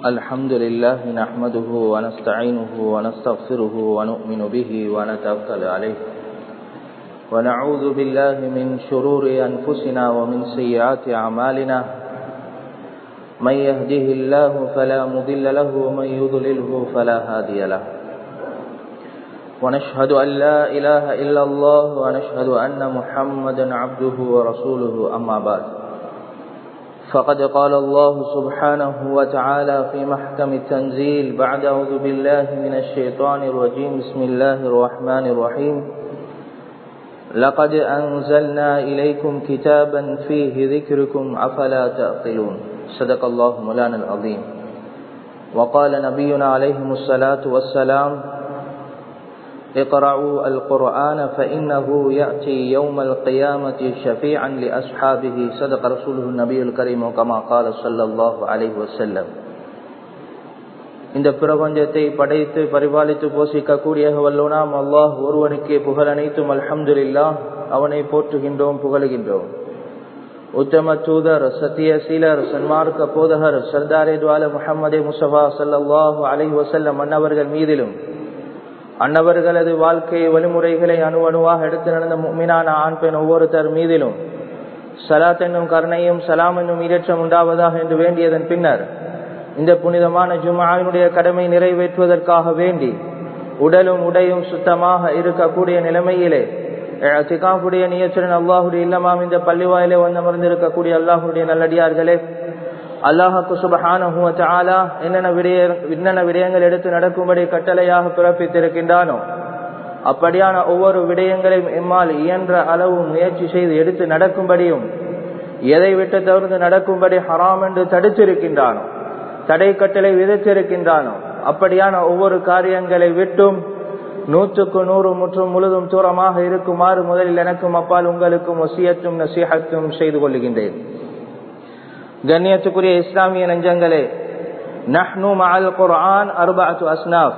الحمد لله نحمده ونستعينه ونستغفره ونؤمن به ونتوكل عليه ونعوذ بالله من شرور أنفسنا ومن سيئات أعمالنا من يهده الله فلا مضل له ومن يضلله فلا هادي له ونشهد أن لا إله إلا الله ونشهد أن محمدا عبده ورسوله أما بعد فقد قال الله سبحانه وتعالى في محكم التنزيل بعد أعوذ بالله من الشيطان الرجيم بسم الله الرحمن الرحيم لقد أنزلنا إليكم كتابا فيه ذكركم أفلا تأقلون صدق الله مولانا العظيم وقال نبينا عليهم الصلاة والسلام اقرأوا القرآن فإنه يأتي يوم القيامة شفيعا لأصحابه صدق رسوله النبي الكريم كما قال صلى الله عليه وسلم இந்த பிரபஞ்சத்தை படைத்து பரிபாலித்து போஷிக்கக்கூடிய வல்லோனாம் அல்லாஹ் ஒருவனுக்கே புகழ் அனைத்தும் அல்ஹம்துல்லா அவனை போற்றுகின்றோம் புகழுகின்றோம் உத்தம தூதர் சத்திய சீலர் சன்மார்க்க போதகர் சர்தாரே துவால முகமது முசஃபா சல்லாஹூ அலை வசல்லம் அன்னவர்கள் மீதிலும் அன்னவர்களது வாழ்க்கை வழிமுறைகளை அணு அணுவாக எடுத்து நடந்த மீனான ஆண் பெண் ஒவ்வொருத்தர் மீதிலும் சலாத் என்னும் கருணையும் சலாம் என்னும் ஈரேற்றம் உண்டாவதாக என்று வேண்டியதன் பின்னர் இந்த புனிதமான ஜுமாவினுடைய கடமை நிறைவேற்றுவதற்காக வேண்டி உடலும் உடையும் சுத்தமாக இருக்கக்கூடிய நிலைமையிலே திகாவுடைய நியச்சுடன் அல்லாஹுடைய இல்லமாம் இந்த பள்ளிவாயிலே வந்து அமர்ந்திருக்கக்கூடிய அல்லாஹுடைய நல்லடியார்களே அல்லாஹுக்கு சுபஹானா என்னென்ன விடய என்னென்ன விடயங்கள் எடுத்து நடக்கும்படி கட்டளையாக பிறப்பித்திருக்கின்றானோ அப்படியான ஒவ்வொரு விடயங்களையும் எம்மால் இயன்ற அளவு முயற்சி செய்து எடுத்து நடக்கும்படியும் எதை விட்டு தவிர்த்து நடக்கும்படி ஹராம் என்று தடுத்திருக்கின்றானோ தடை கட்டளை விதித்திருக்கின்றானோ அப்படியான ஒவ்வொரு காரியங்களை விட்டும் நூற்றுக்கு நூறு முற்றும் முழுதும் தூரமாக இருக்குமாறு முதலில் எனக்கும் அப்பால் உங்களுக்கும் ஒசியத்தும் நசீகத்தும் செய்து கொள்ளுகின்றேன் கண்ணியத்துக்குரிய இஸ்லாமிய நெஞ்சங்களே நஹ்னு மஅல் குர்ஆன் அர்பஅத்து அஸ்னாஃப்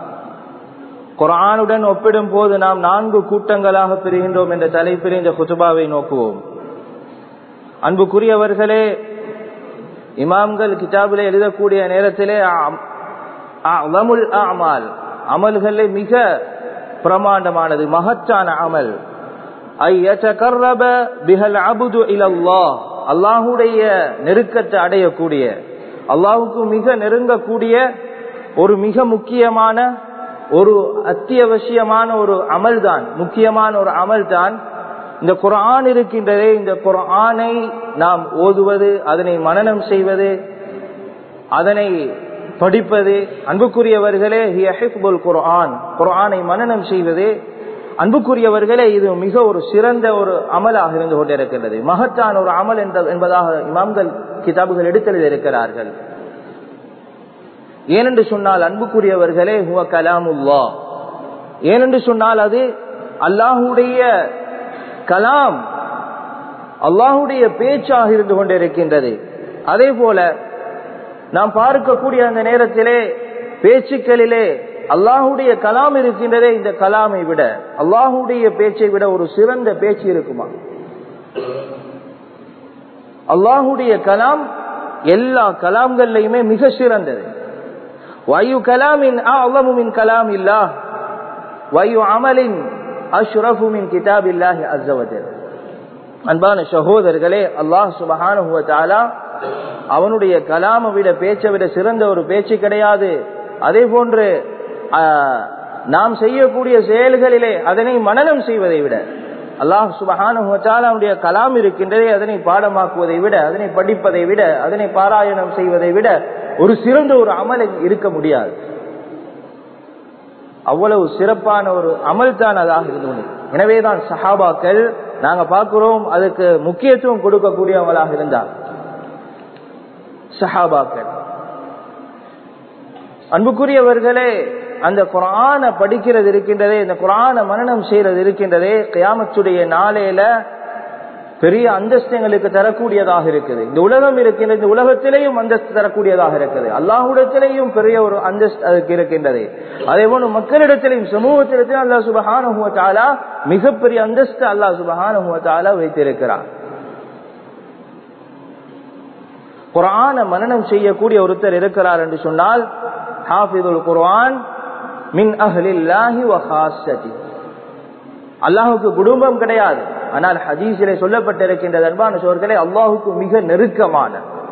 குர்ஆனுடன் ஒப்பிடும் போது நாம் நான்கு கூட்டங்களாக பிரிகின்றோம் என்ற தலைப்பில் இந்த குத்துபாவை நோக்குவோம் அன்புக்குரியவர்களே இமாம்கள் கிதாபில் எழுதக்கூடிய நேரத்திலே அமுல் அமால் அமல்களே மிக பிரமாண்டமானது மகத்தான அமல் பிஹல் அபுது இலல்லாஹ் அல்லாஹுடைய நெருக்கத்தை அடையக்கூடிய அல்லாஹுக்கு மிக நெருங்கக்கூடிய ஒரு மிக முக்கியமான ஒரு அத்தியாவசியமான ஒரு அமல் தான் முக்கியமான ஒரு அமல் தான் இந்த குரான் இருக்கின்றதே இந்த குரானை நாம் ஓதுவது அதனை மனநம் செய்வது அதனை படிப்பது அன்புக்குரியவர்களே குரான் குரானை மனநம் செய்வது அன்புக்குரியவர்களே இது மிக ஒரு சிறந்த ஒரு அமலாக இருந்து கொண்டிருக்கின்றது மகத்தான ஒரு அமல் என்பதாக இமாம்கள் கிதாபுகள் எடுத்தெழுதி இருக்கிறார்கள் ஏனென்று சொன்னால் அன்புக்குரியவர்களே ஹுவ கலாமுல்லா ஏனென்று சொன்னால் அது அல்லாஹுடைய கலாம் அல்லாஹுடைய பேச்சாக இருந்து கொண்டிருக்கின்றது அதே போல நாம் பார்க்கக்கூடிய அந்த நேரத்திலே பேச்சுக்களிலே அல்லாஹுடைய கலாம் இருக்கின்றதே இந்த கலாமை விட அல்லாஹுடைய பேச்சை விட ஒரு சிறந்த பேச்சு இருக்குமா அல்லாஹுடைய கலாம் எல்லா கலாம்கள்லையுமே மிக சிறந்தது வயு கலாமின் அவ்வமுமின் கலாம் இல்லா வயு அமலின் அஷ்ரஃபுமின் கிதாப் இல்லாஹி அசவதர் அன்பான சகோதரர்களே அல்லாஹ் சுபஹானுவத்தாலா அவனுடைய கலாமை விட பேச்சை விட சிறந்த ஒரு பேச்சு கிடையாது அதே போன்று நாம் செய்யக்கூடிய செயல்களிலே அதனை மனநம் செய்வதை விட அல்லாஹ் சுபஹானுடைய கலாம் இருக்கின்றதே அதனை பாடமாக்குவதை விட அதனை படிப்பதை விட அதனை பாராயணம் செய்வதை விட ஒரு சிறந்த ஒரு அமல் இருக்க முடியாது அவ்வளவு சிறப்பான ஒரு அமல் தான் அதாக இருந்தது எனவேதான் சஹாபாக்கள் நாங்க பார்க்கிறோம் அதுக்கு முக்கியத்துவம் கொடுக்கக்கூடியவங்களாக இருந்தார் சஹாபாக்கள் அன்புக்குரியவர்களே அந்த குரான படிக்கிறது இருக்கின்றதே இந்த குரான மனநம் செய்யறது இருக்கின்றதே கியாமத்துடைய நாளையில பெரிய அந்தஸ்தங்களுக்கு தரக்கூடியதாக இருக்குது இந்த உலகம் இருக்கின்ற இந்த உலகத்திலேயும் அந்தஸ்து தரக்கூடியதாக இருக்குது அல்லாஹுடத்திலேயும் பெரிய ஒரு அந்தஸ்து அதுக்கு இருக்கின்றது அதே போல மக்களிடத்திலையும் சமூகத்திடத்திலும் அல்லா சுபஹானுவத்தாலா மிகப்பெரிய அந்தஸ்து அல்லா சுபஹானுவத்தாலா வைத்திருக்கிறார் குரான மனனம் செய்யக்கூடிய ஒருத்தர் இருக்கிறார் என்று சொன்னால் ஹாஃபிதுல் குர்ஆன் மின் அஹ்லில்லாஹி வ ஹாஸதி அல்லாஹுக்கு குடும்பம் கிடையாது ஆனால் ஹதீஸிலே சொல்லப்பட்டிருக்கின்றது அன்பான சோர்களே அல்லாஹுக்கு மிக நெருக்கமான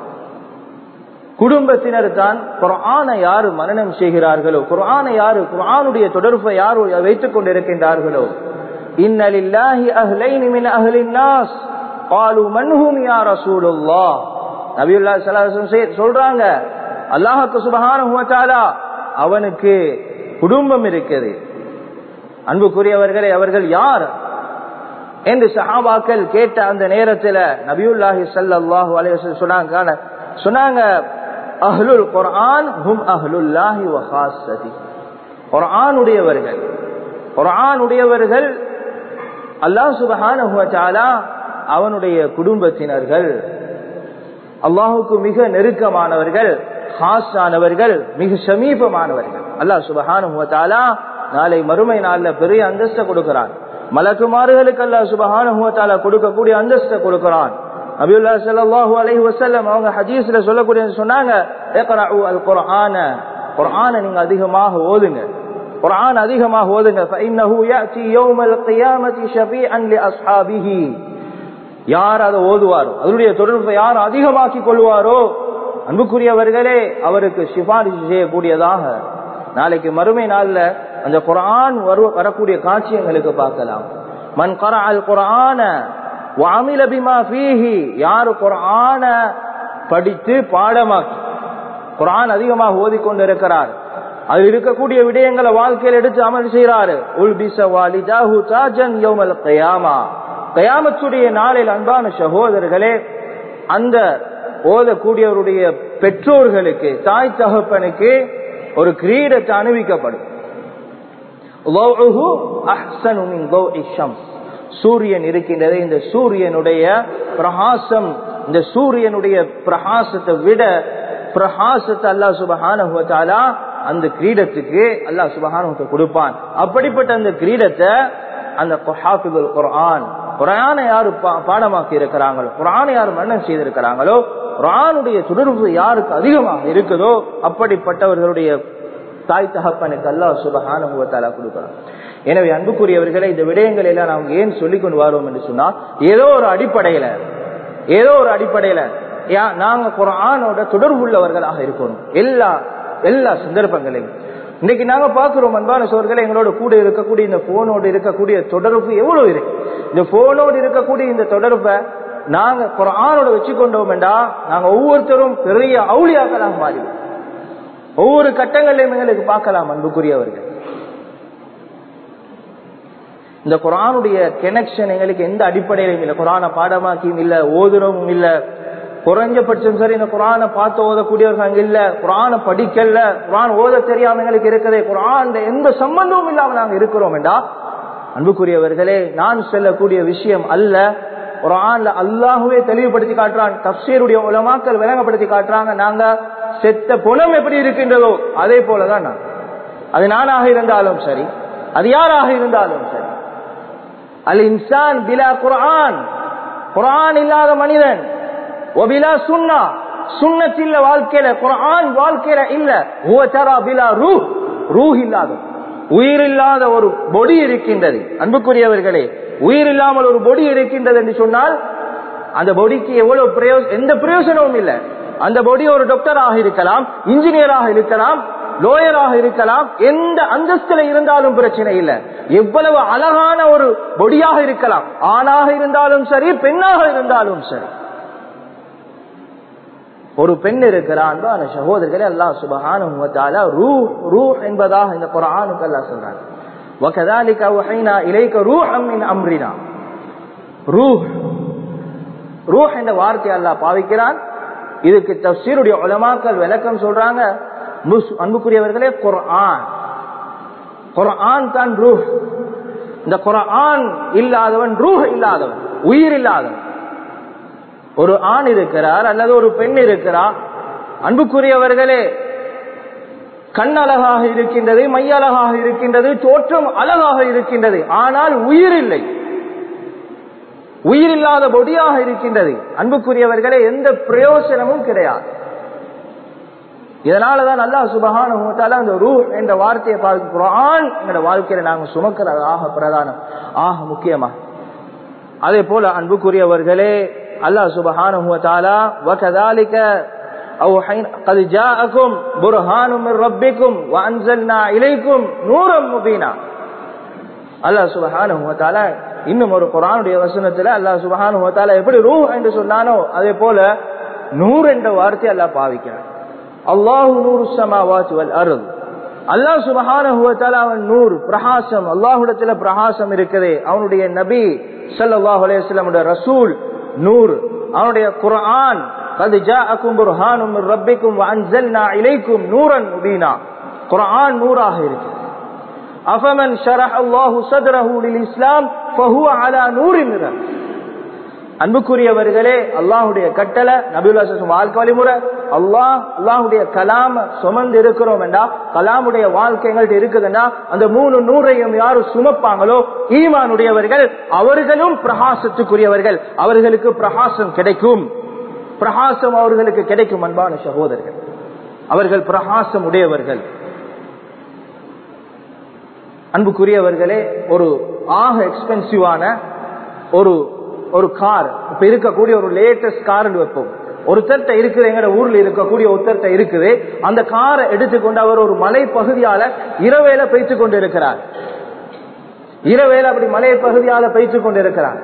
குடும்பத்தினர் தான் குரானை யாரு மனனம் செய்கிறார்களோ குரானை யாரு குரானுடைய தொடர்பை யார் வைத்துக் கொண்டிருக்கின்றார்களோ இன்னலில்லாஹி அஹ்லைனி மின் அஹ்லின் நாஸ் قالوا من هم يا رسول الله நபியுல்லாஹி ஸல்லல்லாஹு அலைஹி வஸல்லம் சொல்றாங்க அல்லாஹ்வுக்கு சுப்ஹானஹு வ தஆலா அவனுக்கு குடும்பம் இருக்குது அன்புக்குரியவர்களே அவர்கள் யார் என்று சஹாபாக்கள் கேட்ட அந்த நேரத்தில் நபியுல்லாஹி ஸல்லல்லாஹு அலைஹி வஸல்லம் சொன்னாங்க சொன்னாங்க அஹ்லுல் குர்ஆன் ஹும் அஹ்லுல்லாஹி வ ஹாஸதி குர்ஆன் உடையவர்கள் குர்ஆன் உடையவர்கள் அல்லாஹ் சுப்ஹானஹு வ தஆலா அவனுடைய குடும்பத்தினர்கள் அல்லாஹுக்கு மிக நெருக்கமானவர்கள் ஹாஸானவர்கள் மிக சமீபமானவர்கள் அல்லாஹ் சுப்ஹானஹு வ தஆலா நாளை மறுமை நாள்ல பெரிய அந்தஸ்தை கொடுக்கிறான் மலக்குமாறுகளுக்கு அல்லாஹ் சுப்ஹானஹு வ தஆலா கொடுக்கக்கூடிய அந்தஸ்தை கொடுக்கிறான் நபியுல்லா ஸல்லல்லாஹு அலைஹி வஸல்லம் அவங்க ஹதீஸ்ல சொல்லக்கூடிய சொன்னாங்க இக்ரஉ அல் குர்ஆன குர்ஆனை நீங்க அதிகமாக ஓதுங்க குர்ஆன் அதிகமாக ஓதுங்க فانه ياتي يوم القيامه شفيعا لاصحابه யார் அதை ஓதுவாரோ அதனுடைய தொடர்பை யார் அதிகமாக்கி கொள்வாரோ அன்புக்குரியவர்களே அவருக்கு சிபாரிசு செய்யக்கூடியதாக நாளைக்கு மறுமை நாள்ல அந்த குரான் வரக்கூடிய காட்சியங்களுக்கு பார்க்கலாம் மண் கர அல் குரான வாமில பிமா ஃபீஹி யார் குரான படித்து பாடமாக்கி குரான் அதிகமாக ஓதிக்கொண்டிருக்கிறார் அதில் இருக்கக்கூடிய விடயங்களை வாழ்க்கையில் எடுத்து அமல் செய்கிறாரு உல்பிச வாலிதாஹு தாஜன் யௌமல் கயாமா கயாமத்துடைய நாளில் அன்பான சகோதரர்களே அந்த ஓதக்கூடியவருடைய பெற்றோர்களுக்கு தாய் தகப்பனுக்கு ஒரு கிரீடத்தை அணிவிக்கப்படும் சூரியன் இருக்கின்றது இந்த சூரியனுடைய பிரகாசம் இந்த சூரியனுடைய பிரகாசத்தை விட பிரகாசத்தை அல்லா சுபஹான அந்த கிரீடத்துக்கு அல்லா சுபஹான கொடுப்பான் அப்படிப்பட்ட அந்த கிரீடத்தை அந்த குரான் குரானை யாரு பாடமாக்கி இருக்கிறாங்களோ குரானை யாரு மரணம் செய்திருக்கிறாங்களோ குரானுடைய தொடர்பு யாருக்கு அதிகமாக இருக்குதோ அப்படிப்பட்டவர்களுடைய தாய் தகப்பனுக்கு அல்லா சுபஹானுவத்தாலா கொடுக்கிறான் எனவே அன்புக்குரியவர்களை இந்த விடயங்கள் எல்லாம் நாம் ஏன் சொல்லிக் கொண்டு வரோம் என்று சொன்னா ஏதோ ஒரு அடிப்படையில ஏதோ ஒரு அடிப்படையில நாங்க குரானோட தொடர்பு உள்ளவர்களாக இருக்கணும் எல்லா எல்லா சந்தர்ப்பங்களையும் இன்னைக்கு நாங்க பாக்குறோம் அன்பான சோர்களே எங்களோட கூட இருக்கக்கூடிய இந்த போனோடு இருக்கக்கூடிய தொடர்பு எவ்வளவு இருக்கு இந்த போனோடு இருக்கக்கூடிய இந்த தொடர்பை நாங்க குரானோட வச்சுக்கொண்டோம் என்றா நாங்க ஒவ்வொருத்தரும் பெரிய அவுளியாக்களாக மாறிவோம் ஒவ்வொரு கட்டங்களையும் எங்களுக்கு பார்க்கலாம் அன்புக்குரியவர்கள் இந்த குரானுடைய கனெக்ஷன் எங்களுக்கு எந்த அடிப்படையிலும் இல்லை குரான பாடமாக்கியும் இல்ல ஓதுறவும் இல்ல குறைஞ்சபட்சம் சரி இந்த குரானை பார்த்து ஓதக்கூடியவர்கள் அங்க இல்ல குரான படிக்கல குரான் ஓத தெரியாம எங்களுக்கு இருக்கிறதே குரான் எந்த சம்பந்தமும் இல்லாம நாங்க இருக்கிறோம் என்றா அன்புக்குரியவர்களே நான் சொல்லக்கூடிய விஷயம் அல்ல குரான்ல அல்லாஹுவே தெளிவுபடுத்தி காட்டுறான் தப்சீருடைய உலமாக்கள் விளங்கப்படுத்தி காட்டுறாங்க நாங்க செத்த புனம் எப்படி இருக்கின்றதோ அதே போலதான் நான் அது நானாக இருந்தாலும் சரி அது யாராக இருந்தாலும் சரி அல் இன்சான் பிலா குரான் குரான் இல்லாத மனிதன் ஒபிலா சுன்னா சுண்ணத்தில்ல வாழ்க்கையில குரான் வாழ்க்கையில இல்ல ஹுவதரா பிலா ரூ ரூஹ் இல்லாத உயிர் இல்லாத ஒரு பொடி இருக்கின்றது அன்புக்குரியவர்களே உயிர் இல்லாமல் ஒரு பொடி இருக்கின்றது என்று சொன்னால் அந்த பொடிக்கு எவ்வளவு பிரயோஜனம் எந்த பிரயோஜனமும் இல்லை அந்த பொடி ஒரு டாக்டராக இருக்கலாம் இன்ஜினியராக இருக்கலாம் லோயராக இருக்கலாம் எந்த அந்தஸ்துல இருந்தாலும் பிரச்சனை இல்லை எவ்வளவு அழகான ஒரு பொடியாக இருக்கலாம் ஆணாக இருந்தாலும் சரி பெண்ணாக இருந்தாலும் சரி ஒரு பெண் இருக்கிறான் அந்த சகோதரர்களே அல்லா சுபஹான ரூ ரூ என்பதாக இந்த குரானுக்கு அல்லா சொல்றாங்க وكذلك اوحينا اليك روحا من امرنا روح ரூஹ் என்ற வார்த்தை அல்லாஹ் பாவிக்கிறான் இதுக்கு தப்சீருடைய உலமாக்கள் விளக்கம் சொல்றாங்க அன்புக்குரியவர்களே குர்ஆன் குர்ஆன் தான் ரூஹ் இந்த குர்ஆன் இல்லாதவன் ரூஹ் இல்லாதவன் உயிர் இல்லாதவன் ஒரு ஆண் இருக்கிறார் அல்லது ஒரு பெண் இருக்கிறார் அன்புக்குரியவர்களே கண் அழகாக இருக்கின்றது மை அழகாக இருக்கின்றது தோற்றம் அழகாக இருக்கின்றது ஆனால் உயிர் இல்லை உயிரில்லாத பொடியாக இருக்கின்றது அன்புக்குரியவர்களே எந்த பிரயோசனமும் கிடையாது இதனாலதான் அல்லாஹ் சுபஹான அந்த ரூ என்ற வார்த்தையை பார்க்கிறோம் ஆண் எங்களோட வாழ்க்கையில நாங்க சுமக்கிறது ஆக பிரதானம் ஆக முக்கியமா அதே போல அன்புக்குரியவர்களே அல்லாஹ் சுபஹான وكذلك أوحينا قد جاءكم برهان من ربكم وأنزلنا إليكم نورا مبينا அல்லாஹ் சுபஹானஹு வ தஆலா இன்னும் ஒரு குர்ஆனுடைய வசனத்துல அல்லாஹ் சுபஹானஹு வ தஆலா எப்படி ரூஹ் என்று சொன்னானோ அதே போல நூர் என்ற வார்த்தை அல்லாஹ் பாவிக்கிறான் அல்லாஹு நூறு சமாவாத்தி வல் அருள் அல்லாஹ் சுபஹானஹு வ தஆலா அவன் நூர் பிரகாசம் அல்லாஹ்விடத்துல பிரகாசம் இருக்குதே அவனுடைய நபி ஸல்லல்லாஹு அலைஹி வஸல்லம் ரசூல் நூர் அவனுடைய குர்ஆன் قد جاءكم برهان من ربكم وانزلنا اليكم نورا مبينا குர்ஆன் நூறாக இருக்கு أفمن شرح الله صدره للإسلام فهو على نور من ربه அன்புக்குரியவர்களே அல்லாஹுடைய கட்டளை நபியுல்லா வாழ்க்கை வழிமுறை அல்லாஹ் அல்லாஹுடைய கலாம சுமந்து இருக்கிறோம் என்றா கலாமுடைய வாழ்க்கை எங்கள்கிட்ட இருக்குதுன்னா அந்த மூணு நூறையும் யாரு சுமப்பாங்களோ ஈமானுடையவர்கள் அவர்களும் பிரகாசத்துக்குரியவர்கள் அவர்களுக்கு பிரகாசம் கிடைக்கும் பிரகாசம் அவர்களுக்கு கிடைக்கும் அன்பான சகோதரர்கள் அவர்கள் பிரகாசம் உடையவர்கள் அன்புக்குரியவர்களே ஒரு ஆக எக்ஸ்பென்சிவான ஒரு ஒரு கார் இப்ப இருக்கக்கூடிய ஒரு லேட்டஸ்ட் கார் வைப்போம் ஒருத்தர்கிட்ட இருக்குது எங்கட ஊர்ல இருக்கக்கூடிய ஒருத்தர்கிட்ட இருக்குது அந்த காரை எடுத்துக்கொண்டு அவர் ஒரு மலை பகுதியால இரவேல பயிற்சி கொண்டு இருக்கிறார் இரவேல அப்படி மலை பகுதியால பயிற்சி கொண்டு இருக்கிறார்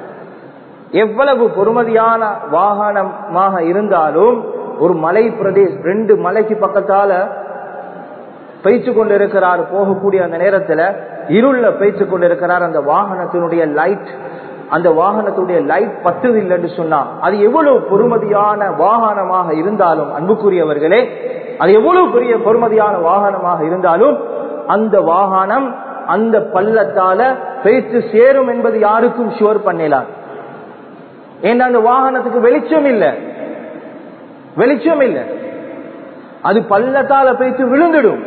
எவ்வளவு பொறுமதியான வாகனமாக இருந்தாலும் ஒரு மலை பிரதேஷ் ரெண்டு மலைக்கு பக்கத்தால பயிற்சி கொண்டு இருக்கிறார் போகக்கூடிய அந்த நேரத்துல இருள பயிற்சி கொண்டு இருக்கிறார் அந்த வாகனத்தினுடைய லைட் அந்த வாகனத்துடைய லைட் பத்துது இல்லைன்னு சொன்னா அது எவ்வளவு பொறுமதியான வாகனமாக இருந்தாலும் அன்புக்குரியவர்களே அது எவ்வளவு பெரிய பொறுமதியான வாகனமாக இருந்தாலும் அந்த வாகனம் அந்த பள்ளத்தால பேச்சு சேரும் என்பது யாருக்கும் ஷுவர் பண்ணலாம் ஏன்னா அந்த வாகனத்துக்கு வெளிச்சம் இல்லை வெளிச்சம் இல்லை அது பள்ளத்தால பேச்சு விழுந்துடும்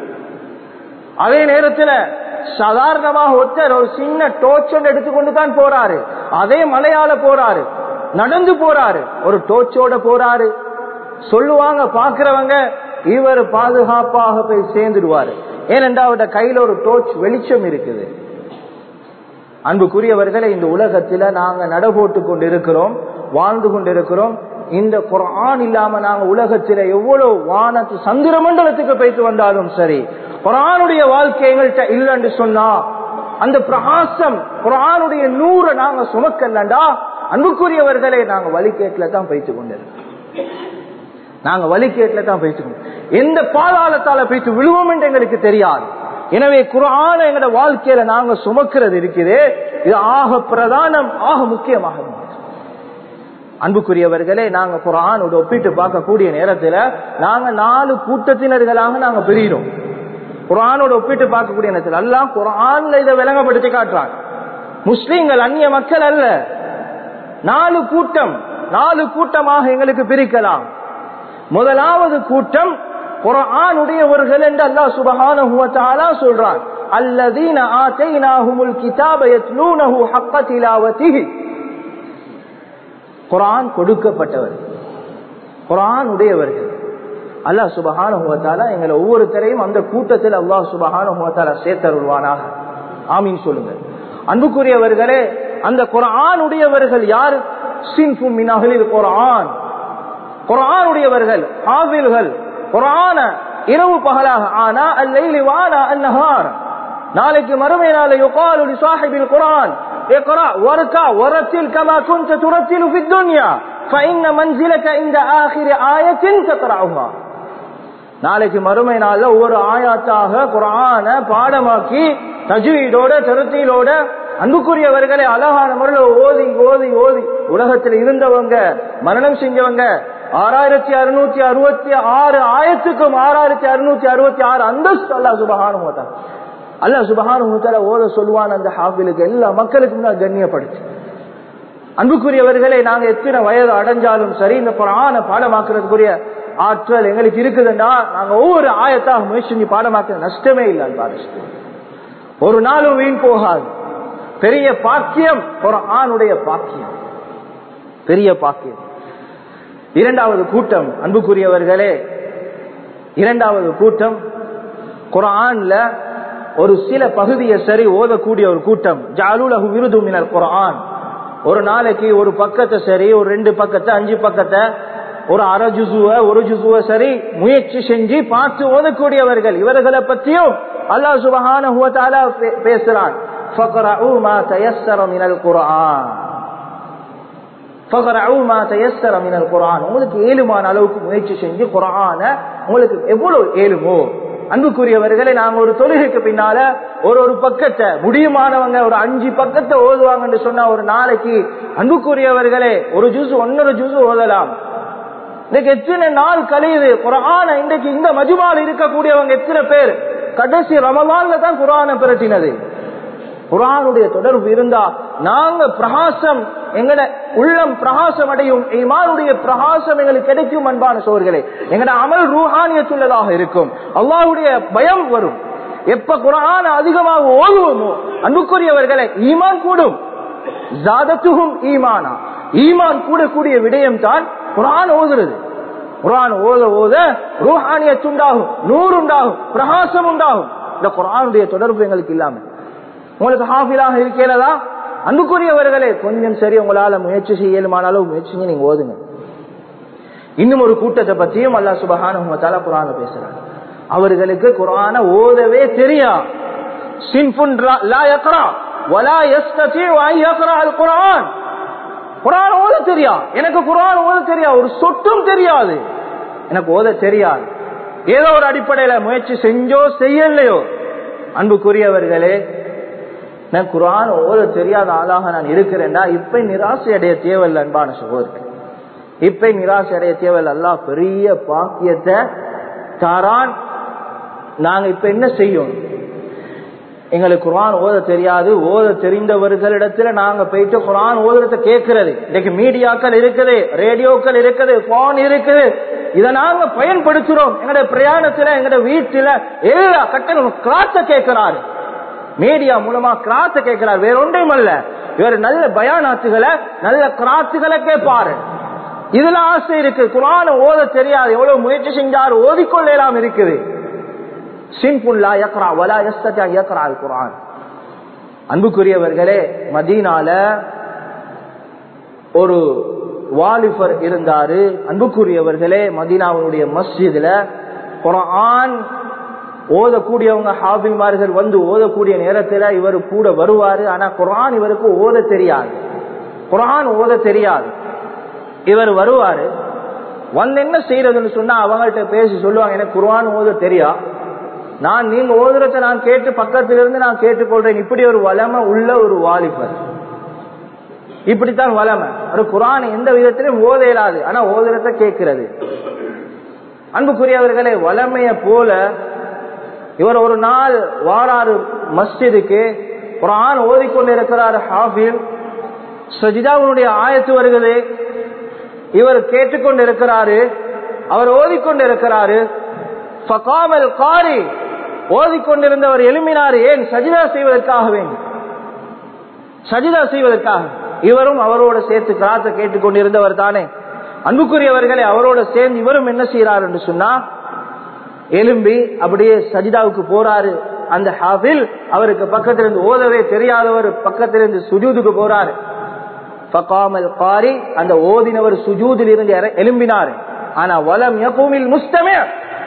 அதே நேரத்தில் சாதாரணமாக ஒருத்தர் ஒரு சின்ன டோர்ச்சோட எடுத்துக்கொண்டு தான் போறாரு அதே மலையால போறாரு நடந்து போறாரு ஒரு டோர்ச்சோட போறாரு சொல்லுவாங்க பாக்குறவங்க இவர் பாதுகாப்பாக போய் சேர்ந்துடுவாரு ஏனென்றா அவருடைய கையில ஒரு டோர்ச் வெளிச்சம் இருக்குது அன்புக்குரியவர்களை இந்த உலகத்துல நாங்க நடபோட்டு கொண்டு இருக்கிறோம் வாழ்ந்து கொண்டிருக்கிறோம் இந்த குரான் இல்லாம நாங்க உலகத்துல எவ்வளவு வானத்து சந்திர மண்டலத்துக்கு போயிட்டு வந்தாலும் சரி குரானுடைய வாழ்க்கை எங்கள்கிட்ட இல்லைன்னு சொன்னா அந்த பிரகாசம் குரானுடைய நூறை நாங்க சுமக்கலண்டா அன்புக்குரியவர்களே நாங்க வழிகேட்டில தான் போயிட்டு கொண்டிருக்கோம் நாங்க வழிகேட்டில தான் போயிட்டு கொண்டோம் எந்த பாதாளத்தால போயிட்டு விழுவோம் என்று எங்களுக்கு தெரியாது எனவே குரான எங்களோட வாழ்க்கையில நாங்க சுமக்கிறது இருக்குது இது ஆக பிரதானம் ஆக முக்கியமாக அன்புக்குரியவர்களே நாங்க குரானோட ஒப்பிட்டு பார்க்கக்கூடிய நேரத்துல நாங்க நாலு கூட்டத்தினர்களாக நாங்க பிரிகிறோம் குரானோட ஒப்பிட்டு பார்க்கக்கூடிய நேரத்தில் எல்லாம் குரான்ல இதை விளங்கப்படுத்தி காட்டுறான் முஸ்லீம்கள் அந்நிய மக்கள் அல்ல நாலு கூட்டம் நாலு கூட்டமாக எங்களுக்கு பிரிக்கலாம் முதலாவது கூட்டம் குரானுடையவர்கள் என்று அல்லாஹ் சுபஹான சொல்றான் அல்லதீன ஆத்தைனாஹுமுல் கிதாப யத்லூனஹு ஹக்க திலாவதிஹி குரான் கொடுக்கப்பட்டவர் குரான் உடையவர்கள் அல்லாஹ் சுபஹானுவத்தால எங்களை ஒவ்வொருத்தரையும் அந்த கூட்டத்தில் அல்லாஹ் சுபஹானுவத்தால சேர்த்தருள்வானாக ஆமீன் சொல்லுங்க அன்புக்குரியவர்களே அந்த குரான் உடையவர்கள் யார் சின்ஃபும் மினஹலில் குரான் குரான் உடையவர்கள் ஆவில்கள் குரான இரவு பகலாக ஆனா அல்லைலி வானா அன்னஹார் நாளைக்கு மறுமை நாளை யுகாலு லிசாஹிபில் குரான் اقرا واركع ورتل كما كنت ترتل في الدنيا فإن منزلك عند آخر آية تقرأها நாளைக்கு மறுமை நாள்ல ஒவ்வொரு ஆயாத்தாக குரான பாடமாக்கி தஜ்வீடோட திருத்தியிலோட அன்புக்குரியவர்களை அழகான முறையில் ஓதி ஓதி ஓதி உலகத்தில் இருந்தவங்க மரணம் செஞ்சவங்க ஆறாயிரத்தி அறுநூத்தி அறுபத்தி ஆறு ஆயிரத்துக்கும் ஆறாயிரத்தி அறுநூத்தி அறுபத்தி ஆறு அந்தஸ்து அல்லா சுபகான போட்டாங்க அல்லா சுபகான ஓத சொல்லுவான் அந்த ஹாஃபிலுக்கு எல்லா மக்களுக்கும் தான் கண்ணியப்படுத்து அன்புக்குரியவர்களை நாங்க எத்தனை வயது அடைஞ்சாலும் சரி இந்த புறான பாடமாக்குறதுக்குரிய ஆற்றல் எங்களுக்கு இருக்குதுன்னா நாங்க ஒவ்வொரு ஆயத்தாக முயற்சி செஞ்சு பாடமாக்குற நஷ்டமே இல்லை பாரு ஒரு நாளும் வீண் போகாது பெரிய பாக்கியம் ஒரு ஆணுடைய பாக்கியம் பெரிய பாக்கியம் இரண்டாவது கூட்டம் அன்புக்குரியவர்களே இரண்டாவது கூட்டம் குரான்ல ஒரு சில பகுதியை சரி ஓதக்கூடிய ஒரு கூட்டம் ஜாலுலகு விருது மினல் குரான் ஒரு நாளைக்கு ஒரு பக்கத்தை சரி ஒரு ரெண்டு பக்கத்தை அஞ்சு பக்கத்தை ஒரு அரை ஜுசுவ ஒரு ஜுசுவ சரி முயற்சி செஞ்சு பார்த்து ஓதக்கூடியவர்கள் இவர்களை பற்றியும் அல்லாஹ் சுபஹான பேசுறான் فقرأوا ما تيسر من القرآن فقرأوا ما تيسر من القرآن உங்களுக்கு ஏழுமான அளவுக்கு முயற்சி செஞ்சு குரான உங்களுக்கு எவ்வளவு ஏழுமோ அன்புக்குரியவர்களை நாங்க ஒரு தொழுகைக்கு பின்னால ஒரு ஒரு பக்கத்தை முடியுமானவங்க ஒரு அஞ்சு பக்கத்தை ஓதுவாங்கன்னு சொன்னா ஒரு நாளைக்கு அன்புக்குரியவர்களே ஒரு ஜூஸ் ஒன்னொரு ஜூஸ் ஓதலாம் இன்னைக்கு எத்தனை நாள் கழியுது குரான இன்றைக்கு இந்த மஜுமால் இருக்கக்கூடியவங்க எத்தனை பேர் கடைசி ரமலான்ல தான் குரான பிரட்டினது குரானுடைய தொடர்பு இருந்தா நாங்க பிரகாசம் எங்கட உள்ளம் பிரகாசம் அடையும் ஈமானுடைய பிரகாசம் எங்களுக்கு கிடைக்கும் அன்பான சோர்களே எங்கட அமல் ரூஹானியத்துள்ளதாக இருக்கும் அல்லாஹுடைய பயம் வரும் எப்ப குரான் அதிகமாக ஓதுவோமோ அன்புக்குரியவர்களை ஈமான் கூடும் ஜாதத்துகும் ஈமானா ஈமான் கூடக்கூடிய விடயம் தான் குரான் ஓதுறது குரான் ஓத ஓத ரூஹானியத்து உண்டாகும் நூறு உண்டாகும் பிரகாசம் உண்டாகும் இந்த குரானுடைய தொடர்பு எங்களுக்கு இல்லாம உங்களுக்கு ஹாஃபிலாக இருக்கிறதா அன்புக்குரியவர்களே கொஞ்சம் சரி உங்களால முயற்சி செய்யலுமான அளவு முயற்சி நீங்க ஓதுங்க இன்னும் ஒரு கூட்டத்தை பற்றியும் அல்லா சுபஹான குரான பேசுறாங்க அவர்களுக்கு குரான ஓதவே தெரியா சின்ஃபுன் லா யக்ரா வலா யஸ்ததி வ யக்ரா அல் குர்ஆன் குரான் ஓத தெரியா எனக்கு குரான் ஓத தெரியா ஒரு சொட்டும் தெரியாது எனக்கு ஓத தெரியாது ஏதோ ஒரு அடிப்படையில முயற்சி செஞ்சோ செய்யலையோ அன்புக்குரியவர்களே நான் குரான் ஓத தெரியாத ஆளாக நான் இருக்கிறேன்டா இப்ப நிராசை அடைய தேவையில்லை அன்பான சகோதரர்கள் இப்ப நிராசை அடைய தேவையில்லை அல்லா பெரிய பாக்கியத்தை தாரான் நாங்க இப்ப என்ன செய்யும் எங்களுக்கு குரான் ஓத தெரியாது ஓத தெரிந்தவர்களிடத்துல நாங்க போயிட்டு குரான் ஓதுறத கேட்கறது இன்னைக்கு மீடியாக்கள் இருக்குது ரேடியோக்கள் இருக்குது போன் இருக்குது இதை நாங்க பயன்படுத்துறோம் எங்கட பிரயாணத்துல எங்கட வீட்டுல எல்லா கட்டங்களும் கிளாத்த கேட்கிறாரு மீடியா மூலமா கிராத்த கேட்கிறார் வேற ஒன்றையும் அல்ல இவர் நல்ல பயானாத்துகளை நல்ல கிராத்துகளை கேட்பாரு இதுல ஆசை இருக்கு குரான ஓத தெரியாது எவ்வளவு முயற்சி செஞ்சாரு ஓதிக்கொள்ளலாம் இருக்குது சிம்புல்லா யக்ரா வலா எஸ்தா யக்ரா குரான் அன்புக்குரியவர்களே மதீனால ஒரு வாலிபர் இருந்தாரு அன்புக்குரியவர்களே மதீனாவுடைய மஸ்ஜிதுல குரான் ஓதக்கூடியவங்க ஹாபிமார்கள் வந்து ஓதக்கூடிய நேரத்துல இவர் கூட வருவாரு ஆனா குரான் இவருக்கு ஓத தெரியாது குரான் ஓத தெரியாது இவர் வருவாரு வந்து என்ன செய்யறதுன்னு சொன்னா அவங்கள்ட்ட பேசி சொல்லுவாங்க எனக்கு குரான் ஓத தெரியா நான் நீங்க ஓதுறத நான் கேட்டு பக்கத்துல இருந்து நான் கேட்டுக்கொள்றேன் இப்படி ஒரு வளமை உள்ள ஒரு வாலிபர் இப்படித்தான் வளமை ஒரு குரான் எந்த விதத்திலும் ஓத இயலாது ஆனா ஓதுறத கேட்கிறது அன்புக்குரியவர்களே வளமைய போல இவர் ஒரு நாள் வாராறு மஸ்ஜிதுக்கு குரான் ஓதிக்கொண்டிருக்கிறார் ஹாஃபில் சஜிதாவுடைய ஆயத்து வருகிறது இவர் கேட்டுக்கொண்டிருக்கிறாரு அவர் ஓதிக்கொண்டிருக்கிறாரு ஃபகாமல் காரி ஓதிக்கொண்டிருந்தவர் எழுமினார் ஏன் சஜிதா செய்வதற்காக வேண்டும் சஜிதா செய்வதற்காக இவரும் அவரோட சேர்த்து கிராத்த கேட்டுக்கொண்டிருந்தவர் தானே அன்புக்குரியவர்களை அவரோட சேர்ந்து இவரும் என்ன செய்யறாரு என்று சொன்னா எலும்பி அப்படியே சஜிதாவுக்கு போறாரு அந்த ஹாஃபில் அவருக்கு பக்கத்திலிருந்து ஓதவே தெரியாதவர் பக்கத்திலிருந்து சுஜூதுக்கு போறாரு ஃபகாமல் காரி அந்த ஓதினவர் சுஜூதில் இருந்து எலும்பினார் ஆனா வலம் யகூமில் முஸ்தமே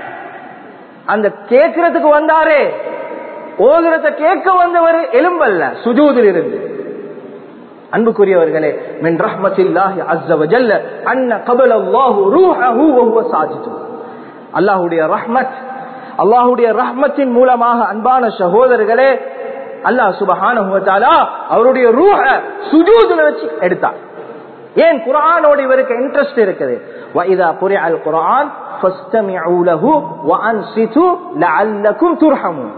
அந்த கேட்கறதுக்கு வந்தாரே ஓதுறத கேட்க வந்தவர் எலும்பல்ல சுஜூதில் இருந்து அன்புக்குரியவர்களே மின் ரஹ்மத்தில்லாஹி அஸ்ஸ வஜல்ல அன்ன கபல அல்லாஹு ரூஹஹு வஹுவ சாஜிது அல்லாஹ்வுடைய ரஹ்மத் அல்லாஹ்வுடைய ரஹ்மத்தின் மூலமாக அன்பான சகோதரர்களே அல்லாஹ் சுபஹானஹு வ தஆலா அவருடைய ரூஹ சுஜூதுல வச்சு எடுத்தார் ஏன் குர்ஆனோட இவருக்கு இன்ட்ரஸ்ட் இருக்குது வ இதா குரிஅல் குர்ஆன் ஃபஸ்தமிஉ லஹு வ அன்சிது லஅல்லக்கும் துர்ஹமூன்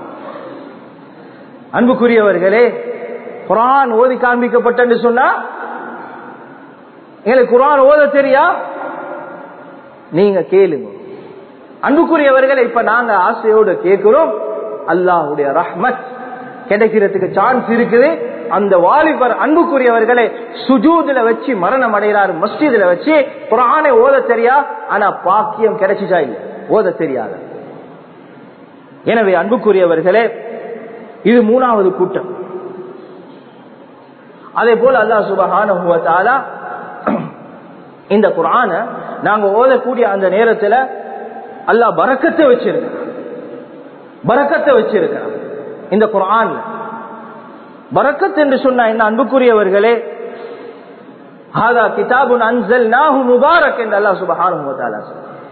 அன்புக்குரியவர்களே குரான் ஓதி காண்பிக்கப்பட்டு சொன்னா எங்களுக்கு குரான் ஓத தெரியா நீங்க கேளுங்க அன்புக்குரியவர்களை இப்ப நாங்க ஆசையோடு கேட்கிறோம் அல்லாஹுடைய ரஹ்மத் கிடைக்கிறதுக்கு சான்ஸ் இருக்குது அந்த வாலிபர் அன்புக்குரியவர்களை சுஜூதுல வச்சு மரணம் அடைகிறார் மஸ்ஜிதுல வச்சு குரானை ஓத தெரியா ஆனா பாக்கியம் கிடைச்சிச்சா இல்ல ஓத தெரியாத எனவே அன்புக்குரியவர்களே இது மூணாவது கூட்டம் அதே போல அல்லாஹ் சுபஹான இந்த குரான நாங்க ஓதக்கூடிய அந்த நேரத்துல அல்லாஹ் பறக்கத்தை வச்சிருக்க பறக்கத்தை வச்சிருக்கிறான் இந்த குரான் பறக்கத் என்று சொன்ன என்ன அன்புக்குரியவர்களே ஹாதா கிதாபுன் அன்சல் நாஹு முபாரக் என்று அல்லாஹ் சுபஹானஹு வ தஆலா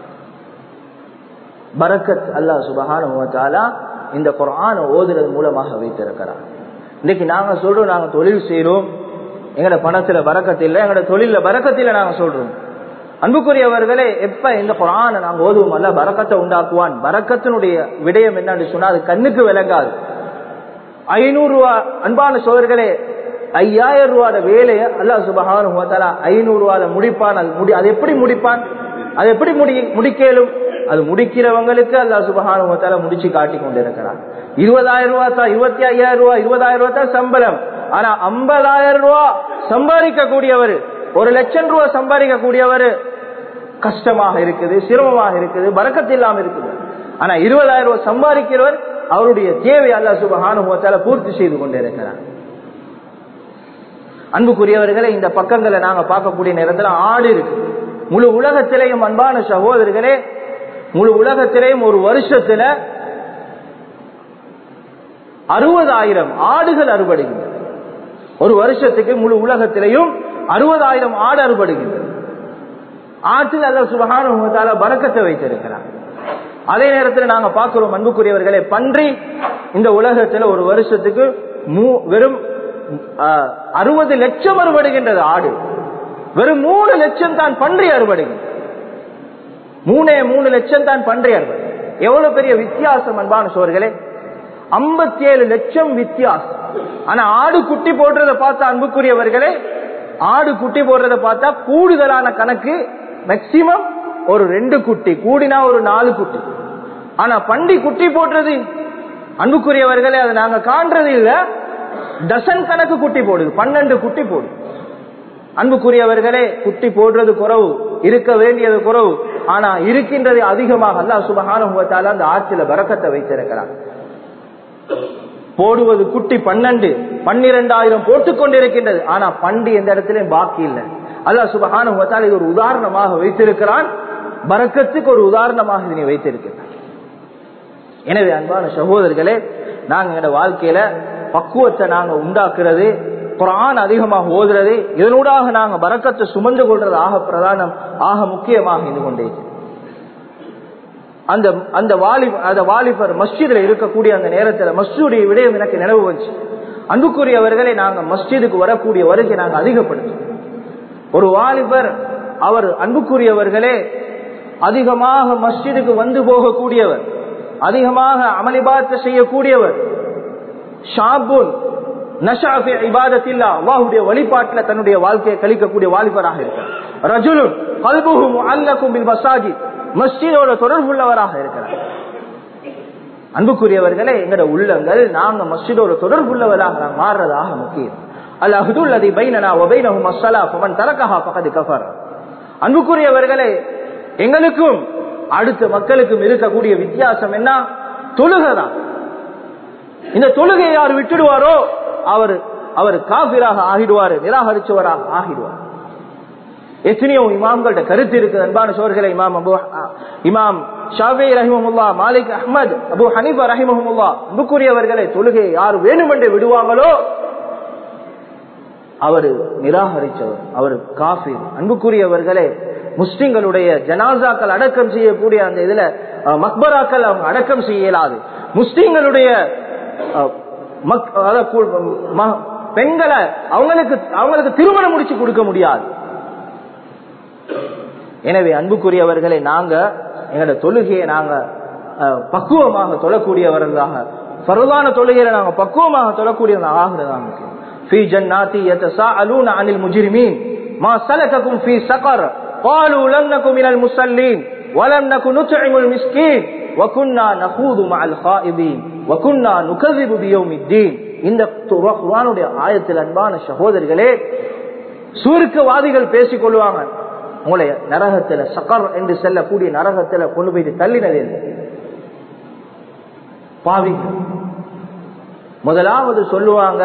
பரக்கத் அல்லாஹ் சுபஹானஹு வ தஆலா இந்த குர்ஆனை ஓதுறது மூலமாக வைத்திருக்கிறார் இன்னைக்கு நாங்க சொல்றோம் நாங்க தொழில் செய்யறோம் எங்கட பணத்துல பறக்கத்து இல்லை எங்கட தொழில பறக்கத்தில நாங்க சொல்றோம் அன்புக்குரியவர்களே எப்ப இந்த குரானை நாங்க ஓதுவோம் அல்ல பறக்கத்தை உண்டாக்குவான் பறக்கத்தினுடைய விடயம் என்னன்னு சொன்னா அது கண்ணுக்கு விளங்காது ஐநூறு ரூபா அன்பான சோதர்களே ஐயாயிரம் ரூபாய் வேலையை அல்லாஹ் சுபகான ஐநூறு ரூபாய் முடிப்பான் அது முடி அது எப்படி முடிப்பான் அது எப்படி முடி முடிக்கலும் அது முடிக்கிறவங்களுக்கு அல்லாஹ் சுபகான முடிச்சு காட்டி கொண்டிருக்கிறான் இருபதாயிரம் ரூபாய் தான் இருபத்தி ஐயாயிரம் ரூபாய் இருபதாயிரம் ரூபாய் தான் சம்பளம் ஆனா ஐம்பதாயிரம் ரூபாய் சம்பாதிக்க கூடியவர் ஒரு லட்சம் ரூபாய் சம்பாதிக்க கூடியவர் கஷ்டமாக இருக்குது சிரமமாக இருக்குது பறக்கத்து இல்லாம இருக்குது ஆனா இருபதாயிரம் ரூபாய் சம்பாதிக்கிறவர் அவருடைய தேவை அல்லா சுபகானுபவத்தால பூர்த்தி செய்து கொண்டிருக்கிறார் அன்புக்குரியவர்களை இந்த பக்கங்களை நாங்க பார்க்கக்கூடிய நேரத்தில் ஆடு இருக்கு முழு உலகத்திலேயும் அன்பான சகோதரர்களே முழு உலகத்திலேயும் ஒரு வருஷத்துல அறுபதாயிரம் ஆடுகள் அறுபடுகின்றன ஒரு வருஷத்துக்கு முழு உலகத்திலையும் அறுபதாயிரம் ஆடு அறுபடுகின்றன ஆற்றில் அல்ல சுபகான பறக்கத்தை வைத்திருக்கிறார் அதே நேரத்தில் நாங்க பார்க்கிறோம் அன்புக்குரியவர்களே பன்றி இந்த உலகத்துல ஒரு வருஷத்துக்கு வெறும் அறுபது லட்சம் அறுபடுகின்றது ஆடு வெறும் மூணு லட்சம் தான் பன்றி அறுபடுகின்றது மூணே மூணு லட்சம் தான் பன்றி அறுபது எவ்வளவு பெரிய வித்தியாசம் அன்பான சோர்களே ஐம்பத்தி ஏழு லட்சம் வித்தியாசம் ஆனா ஆடு குட்டி போடுறத பார்த்தா அன்புக்குரியவர்களே ஆடு குட்டி போடுறத பார்த்தா கூடுதலான கணக்கு மேக்சிமம் ஒரு ரெண்டு குட்டி கூடினா ஒரு நாலு குட்டி ஆனா பண்டி குட்டி போடுறது அன்புக்குரியவர்களே அதை நாங்க காண்றது இல்ல டசன் கணக்கு குட்டி போடுது பன்னெண்டு குட்டி போடுது அன்புக்குரியவர்களே குட்டி போடுறது குறவு இருக்க வேண்டியது குறவு ஆனா இருக்கின்றது அதிகமாக அல்லா சுபகானுபவத்தால அந்த ஆட்சியில பறக்கத்தை வைத்திருக்கிறார் போடுவது குட்டி பன்னெண்டு பன்னிரெண்டாயிரம் போட்டுக் கொண்டிருக்கின்றது ஆனா பண்டி எந்த இடத்திலும் பாக்கி இல்லை அல்லா சுபகானுபவத்தால் இது ஒரு உதாரணமாக வைத்திருக்கிறான் பறக்கத்துக்கு ஒரு உதாரணமாக இதனை வைத்திருக்கிறான் எனவே அன்பான சகோதரர்களே நாங்க எங்க வாழ்க்கையில பக்குவத்தை நாங்க உண்டாக்குறது குரான் அதிகமாக ஓதுறது இதனூடாக நாங்க பறக்கத்தை சுமந்து கொள்றது ஆக பிரதானம் ஆக முக்கியமாக இருந்து கொண்டே அந்த அந்த வாலி அந்த வாலிபர் மஸ்ஜிதுல இருக்கக்கூடிய அந்த நேரத்தில் மஸ்ஜிதுடைய விடயம் எனக்கு நினைவு வச்சு அன்புக்குரியவர்களை நாங்க மஸ்ஜிதுக்கு வரக்கூடிய வருகை நாங்க அதிகப்படுத்தோம் ஒரு வாலிபர் அவர் அன்புக்குரியவர்களே அதிகமாக மஸ்ஜிதுக்கு வந்து போகக்கூடியவர் அதிகமாக அமளிபாத்த செய்யக்கூடியவர் ஷாபுன் நஷாஃபி இபாதத்தில்லா அல்லாஹுடைய வழிபாட்டில் தன்னுடைய வாழ்க்கையை கழிக்கக்கூடிய வாலிபராக இருக்கிறார் ரஜுலுன் கல்புஹும் அல்லக்கும் பில் மசாஜி மஸ்ஜிதோட தொடர்புள்ளவராக இருக்கிறார் அன்புக்குரியவர்களே எங்கட உள்ளங்கள் நாங்க மஸ்ஜிதோட தொடர்புள்ளவராக நாம் மாறுறதாக முக்கியம் அல்லாஹுதுல் அதை பைனனா ஒபைனஹும் அஸ்ஸலா ஃபமன் தரக்கஹா ஃபகத் கஃபர் அன்புக்குரியவர்களே எங்களுக்கும் அடுத்த மக்களுக்கும் இருக்கக்கூடிய வித்தியாசம் என்ன தொழுகதான் இந்த தொழுகை யார் விட்டுடுவாரோ அவர் அவர் காபிராக ஆகிடுவார் நிராகரிச்சவராக ஆகிடுவார் எத்தனையோ இமாம்கள்ட்ட கருத்து இருக்கு அன்பான சோர்களை இமாம் அபு இமாம் ஷாவே ரஹிமமுல்லா மாலிக் அஹ்மத் அபு ஹனீஃபா ரஹிமஹமுல்லா அன்புக்குரியவர்களை தொழுகை யார் வேணுமென்று விடுவாங்களோ அவர் நிராகரிச்சவர் அவர் காஃபி அன்புக்குரியவர்களே முஸ்லிம்களுடைய ஜனாசாக்கள் அடக்கம் செய்யக்கூடிய அந்த இதுல மக்பராக்கள் அவங்க அடக்கம் செய்ய இயலாது முஸ்லிம்களுடைய பெண்களை அவங்களுக்கு அவங்களுக்கு திருமணம் முடிச்சு கொடுக்க முடியாது எனவே அன்புக்குரியவர்களை நாங்க எங்களோட தொழுகையை நாங்க பக்குவமாக தொழக்கூடியவர்களாக பருவான தொழுகையில நாங்க பக்குவமாக தொழக்கூடியவங்க ஆகிறதா في جنات يتساءلون عن المجرمين ما سلككم في سقر قالوا لم نكن من المصلين ولم نكن نطعم المسكين وكنا نخوض مع الخائضين வகுன்னா நுகதிபு பியௌமித்தீன் இந்த குர்ஆனுடைய ஆயத்தில் அன்பான சகோதரிகளே சுருக்கவாதிகள் பேசிக் கொள்வாங்க உங்களை நரகத்துல சக்கர் என்று செல்லக்கூடிய நரகத்துல கொண்டு போயிட்டு தள்ளினது இல்லை. பாவிகள் முதலாவது சொல்லுவாங்க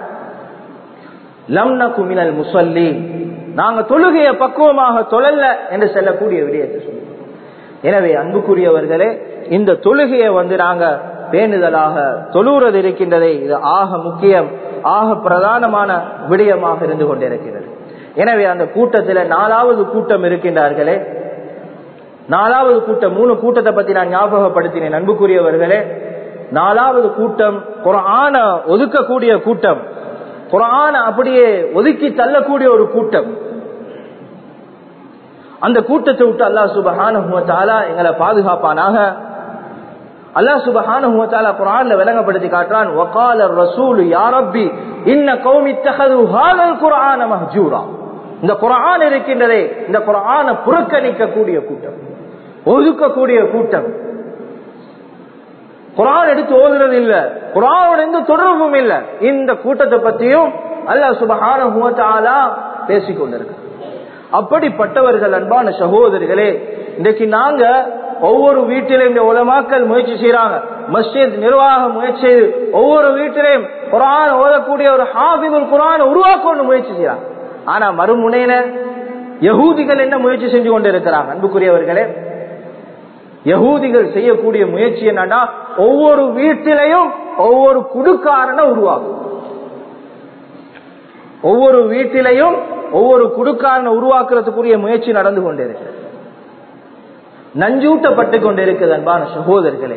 லம்ன குமினல் முசல்லி நாங்க தொழுகைய பக்குவமாக தொழல்ல என்று செல்லக்கூடிய விடயத்தை சொல்லுவோம் எனவே அன்புக்குரியவர்களே இந்த தொழுகையை வந்து நாங்க பேணுதலாக தொழுகிறது இருக்கின்றதே இது ஆக முக்கியம் ஆக பிரதானமான விடயமாக இருந்து கொண்டிருக்கிறது எனவே அந்த கூட்டத்தில் நாலாவது கூட்டம் இருக்கின்றார்களே நாலாவது கூட்டம் மூணு கூட்டத்தை பத்தி நான் ஞாபகப்படுத்தினேன் அன்புக்குரியவர்களே நாலாவது கூட்டம் குரான ஒதுக்கக்கூடிய கூட்டம் குரான அப்படியே ஒதுக்கி தள்ளக்கூடிய ஒரு கூட்டம் அந்த கூட்டத்தை விட்டு அல்லா சுபஹான எங்களை பாதுகாப்பானாக அல்லா சுபஹான குரான்ல விளங்கப்படுத்தி காட்டுறான் வகால ரசூல் யாரப்பி இன்ன கௌமி தகது ஹாதல் குரான மஹ்ஜூரா இந்த குரான் இருக்கின்றதே இந்த குரான புறக்கணிக்கக்கூடிய கூட்டம் ஒதுக்கக்கூடிய கூட்டம் குரான் எடுத்து ஓதுறது இல்ல குரானோட எந்த தொடர்பும் இல்ல இந்த கூட்டத்தை பத்தியும் அல்லாஹ் சுபஹான பேசிக் கொண்டிருக்க அப்படிப்பட்டவர்கள் அன்பான சகோதரிகளே இன்றைக்கு நாங்க ஒவ்வொரு வீட்டிலும் இந்த உலமாக்கள் முயற்சி செய்யறாங்க மஸ்ஜித் நிர்வாகம் முயற்சி செய்து ஒவ்வொரு வீட்டிலையும் குரான் ஓதக்கூடிய ஒரு ஹாபிதுல் குரான் உருவாக்கணும் முயற்சி செய்யறாங்க ஆனா மறுமுனையில யகூதிகள் என்ன முயற்சி செஞ்சு கொண்டு இருக்கிறாங்க அன்புக்குரியவர்களே யகூதிகள் செய்யக்கூடிய முயற்சி என்னன்னா ஒவ்வொரு வீட்டிலையும் ஒவ்வொரு குடுக்காரனை உருவாக்கும் ஒவ்வொரு வீட்டிலையும் ஒவ்வொரு குடுக்காரனை உருவாக்குறதுக்குரிய முயற்சி நடந்து கொண்டிருக்கிறது நஞ்சூட்டப்பட்டு கொண்டிருக்கிறது அன்பான சகோதரர்களே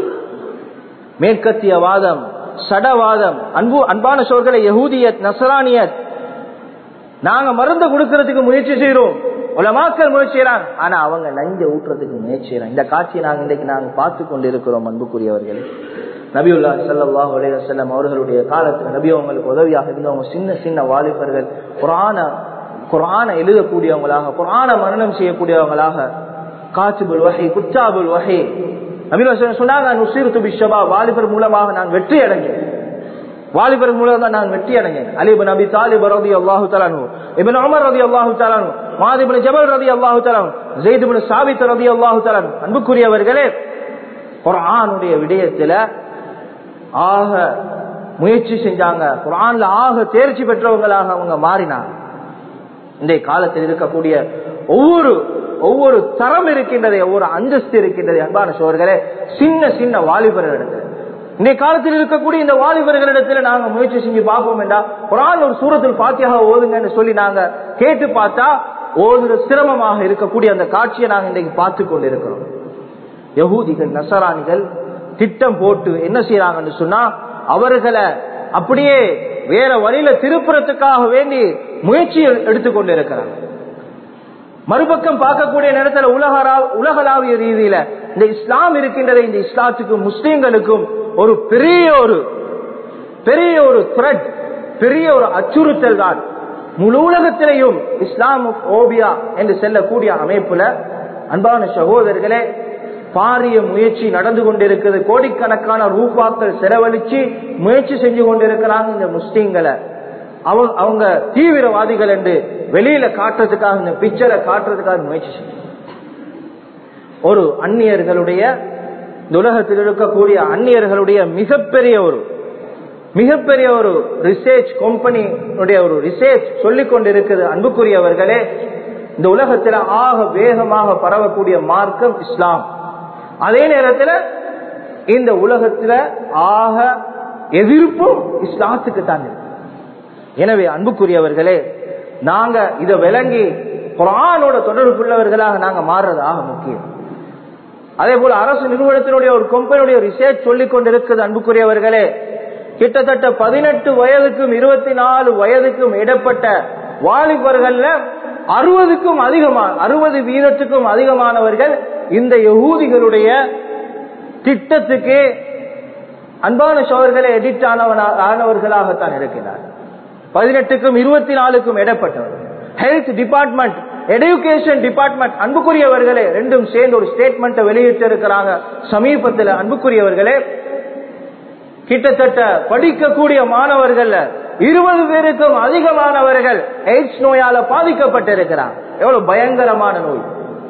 மேற்கத்தியவாதம் சடவாதம் அன்பு அன்பான சோர்களை யகூதியத் நசரானியத் நாங்க மருந்து கொடுக்கறதுக்கு முயற்சி செய்யறோம் உலமாக்கள் முயற்சி செய்யறாங்க ஆனா அவங்க நஞ்ச ஊட்டுறதுக்கு முயற்சி செய்யறாங்க இந்த காட்சியை நாங்க இன்றைக்கு நாங்க பார்த்து கொண்டிருக்கிறோம் அன்புக்குரியவர்களே நபியுல்லா சல்லாஹ் அலையம் அவர்களுடைய காலத்துல நபி அவங்களுக்கு உதவியாக இருந்தவங்க சின்ன சின்ன வாலிபர்கள் குரான குரான எழுதக்கூடியவங்களாக குரான மரணம் செய்யக்கூடியவங்களாக காத்துபுல் வகை குச்சாபுல் வகை நபீல் சொன்னாங்க நுசீர் துபி ஷபா வாலிபர் மூலமாக நான் வெற்றி அடைஞ்சேன் வாலிபர் மூலம் தான் நான் வெற்றி அடைஞ்சேன் அலிபன் அபி தாலிப் ரதி அல்லாஹு தலானு இபின் உமர் ரதி அல்லாஹு தலானு மாதிபின் ஜபல் ரதி அல்லாஹு தலானு ஜெயிதுபின் சாபித் ரதி அல்லாஹு தலானு அன்புக்குரியவர்களே குரானுடைய விடயத்துல ஆக முயற்சி செஞ்சாங்க குரான்ல ஆக தேர்ச்சி பெற்றவங்களாக அவங்க மாறினாங்க இன்றைய காலத்தில் இருக்கக்கூடிய ஒவ்வொரு ஒவ்வொரு தரம் இருக்கின்றதே ஒவ்வொரு அந்தஸ்து இருக்கின்றதே அன்பான சோர்களே சின்ன சின்ன வாலிபர்களிடத்தில் இன்றைய காலத்தில் இருக்கக்கூடிய இந்த வாலிபர்களிடத்துல நாங்க முயற்சி செஞ்சு பார்ப்போம் என்றா குரான் ஒரு சூரத்தில் பாத்தியாக ஓதுங்கன்னு சொல்லி நாங்க கேட்டு பார்த்தா ஓதுற சிரமமாக இருக்கக்கூடிய அந்த காட்சியை நாங்க இன்றைக்கு பார்த்து கொண்டு இருக்கிறோம் யகூதிகள் நசராணிகள் திட்டம் போட்டு என்ன செய்யறாங்கன்னு சொன்னா அவர்களை அப்படியே வேற வழியில திருப்புறத்துக்காக வேண்டி முயற்சி எடுத்துக்கொண்டு இருக்கிறாங்க மறுபக்கம் பார்க்கக்கூடிய நேரத்தில் உலகரா உலகளாவிய ரீதியில இந்த இஸ்லாம் இருக்கின்றதை இந்த இஸ்லாத்துக்கும் முஸ்லீம்களுக்கும் ஒரு பெரிய ஒரு பெரிய ஒரு த்ரெட் பெரிய ஒரு அச்சுறுத்தல் தான் முழு உலகத்திலையும் இஸ்லாம் ஓபியா என்று செல்லக்கூடிய அமைப்புல அன்பான சகோதரர்களே பாரிய முயற்சி நடந்து கொண்டிருக்கிறது கோடிக்கணக்கான ரூபாக்கள் செலவழிச்சு முயற்சி செஞ்சு கொண்டிருக்கிறாங்க இந்த முஸ்லீம்களை அவங்க அவங்க தீவிரவாதிகள் என்று வெளியில காட்டுறதுக்காக இந்த பிக்சரை காட்டுறதுக்காக முயற்சி செய்யும் ஒரு அந்நியர்களுடைய இந்த உலகத்தில் இருக்கக்கூடிய அந்நியர்களுடைய மிகப்பெரிய ஒரு மிகப்பெரிய ஒரு ரிசர்ச் கம்பெனியுடைய ஒரு ரிசர்ச் சொல்லிக் கொண்டிருக்கிறது அன்புக்குரியவர்களே இந்த உலகத்தில் ஆக வேகமாக பரவக்கூடிய மார்க்கம் இஸ்லாம் அதே நேரத்தில் இந்த உலகத்துல ஆக எதிர்ப்பும் இஸ்லாத்துக்கு தான் இருக்கு எனவே அன்புக்குரியவர்களே நாங்க இதை விளங்கி குரானோட தொடர்புள்ளவர்களாக நாங்க மாறுறதாக முக்கியம் அதே போல அரசு நிறுவனத்தினுடைய ஒரு கம்பெனியுடைய ரிசர்ச் சொல்லிக் கொண்டிருக்கிறது அன்புக்குரியவர்களே கிட்டத்தட்ட பதினெட்டு வயதுக்கும் இருபத்தி நாலு வயதுக்கும் இடப்பட்ட வாலிபர்கள்ல அறுபதுக்கும் அதிகமான அறுபது வீதத்துக்கும் அதிகமானவர்கள் இந்த யகூதிகளுடைய திட்டத்துக்கு அன்பான சோழர்களை எடிட் ஆனவர்களாகத்தான் இருக்கிறார் பதினெட்டுக்கும் இருபத்தி நாலுக்கும் இடப்பட்டவர் ஹெல்த் டிபார்ட்மெண்ட் எடுகேஷன் டிபார்ட்மெண்ட் அன்புக்குரியவர்களே ரெண்டும் சேர்ந்து ஒரு ஸ்டேட்மெண்ட் வெளியிட்டு இருக்கிறாங்க சமீபத்தில் அன்புக்குரியவர்களே கிட்டத்தட்ட படிக்கக்கூடிய மாணவர்கள் இருபது பேருக்கும் அதிகமானவர்கள் எய்ட்ஸ் நோயால பாதிக்கப்பட்டிருக்கிறார் எவ்வளவு பயங்கரமான நோய்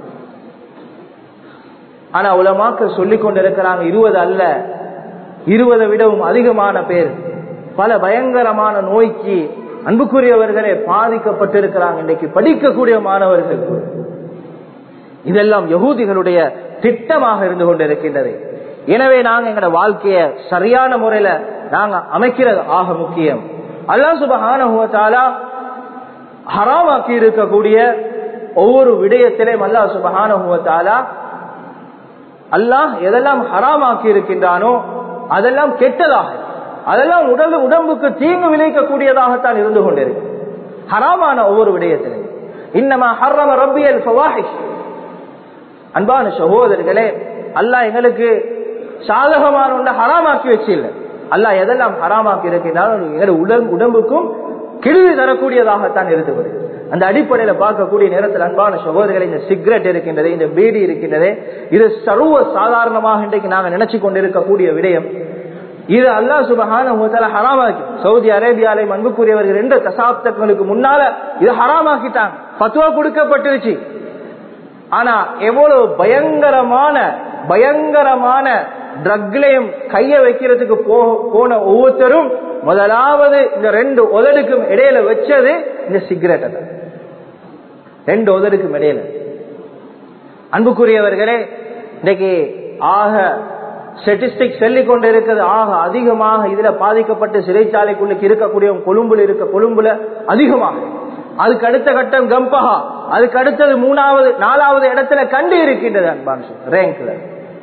ஆனா உலமாக்கள் சொல்லிக் கொண்டிருக்கிறாங்க இருபது அல்ல இருபதை விடவும் அதிகமான பேர் பல பயங்கரமான நோய்க்கு அன்புக்குரியவர்களே பாதிக்கப்பட்டிருக்கிறாங்க இன்னைக்கு படிக்கக்கூடிய மாணவர்கள் இதெல்லாம் யகூதிகளுடைய திட்டமாக இருந்து கொண்டிருக்கின்றது எனவே நாங்க எங்களோட வாழ்க்கைய சரியான முறையில நாங்க அமைக்கிறது ஆக முக்கியம் அல்லா சுபகான ஹராமாக்கி இருக்கக்கூடிய ஒவ்வொரு விடயத்திலையும் அல்லா சுபகான அல்லாஹ் எதெல்லாம் ஹராமாக்கி இருக்கின்றானோ அதெல்லாம் கெட்டதாக அதெல்லாம் உடல் உடம்புக்கு தீங்கு விளைவிக்கக்கூடியதாகத்தான் இருந்து கொண்டிருக்கு ஹராமான ஒவ்வொரு விடயத்திலும் இன்னமா ஹர்ரம ரப்பியல் ஃபவாஹிஷ் அன்பான சகோதரர்களே அல்லாஹ் எங்களுக்கு சாதகமான ஒன்றை ஹராமாக்கி வச்சு இல்லை அல்லாஹ் எதெல்லாம் ஹராமாக்கி இருக்கின்றாலும் எங்களுடைய உடல் உடம்புக்கும் கிழிவு தரக்கூடியதாகத்தான் இருக்குது அந்த அடிப்படையில பார்க்கக்கூடிய நேரத்தில் அன்பான சகோதரர்களை இந்த சிகரெட் இருக்கின்றது இந்த பீடி இருக்கின்றது இது சர்வ சாதாரணமாக இன்றைக்கு நாங்கள் நினைச்சு கொண்டிருக்கக்கூடிய விடயம் இது அல்லா சுபகான ஹராமாக்கி சவுதி அரேபியாலை அன்புக்குரியவர்கள் ரெண்டு தசாப்தங்களுக்கு முன்னால இது ஹராமாக்கிட்டாங்க பத்துவா கொடுக்கப்பட்டுருச்சு ஆனா எவ்வளவு பயங்கரமான பயங்கரமான ட்ரக்லையும் கைய வைக்கிறதுக்கு போன ஒவ்வொருத்தரும் முதலாவது இந்த ரெண்டு உதடுக்கும் இடையில வச்சது இந்த சிகரெட்டை தான் ரெண்டு உதடுக்கும் இடையில அன்புக்குரியவர்களே இன்னைக்கு ஆக ஸ்டெட்டிஸ்டிக் சொல்லிக் கொண்டு இருக்கிறது ஆக அதிகமாக இதுல பாதிக்கப்பட்டு சிறைச்சாலைக்குள்ளுக்கு இருக்கக்கூடிய கொழும்புல இருக்க கொழும்புல அதிகமாக அதுக்கு அடுத்த கட்டம் கம்பஹா அதுக்கு அடுத்தது மூணாவது நாலாவது இடத்துல கண்டு இருக்கின்றது அன்பான் ரேங்க்ல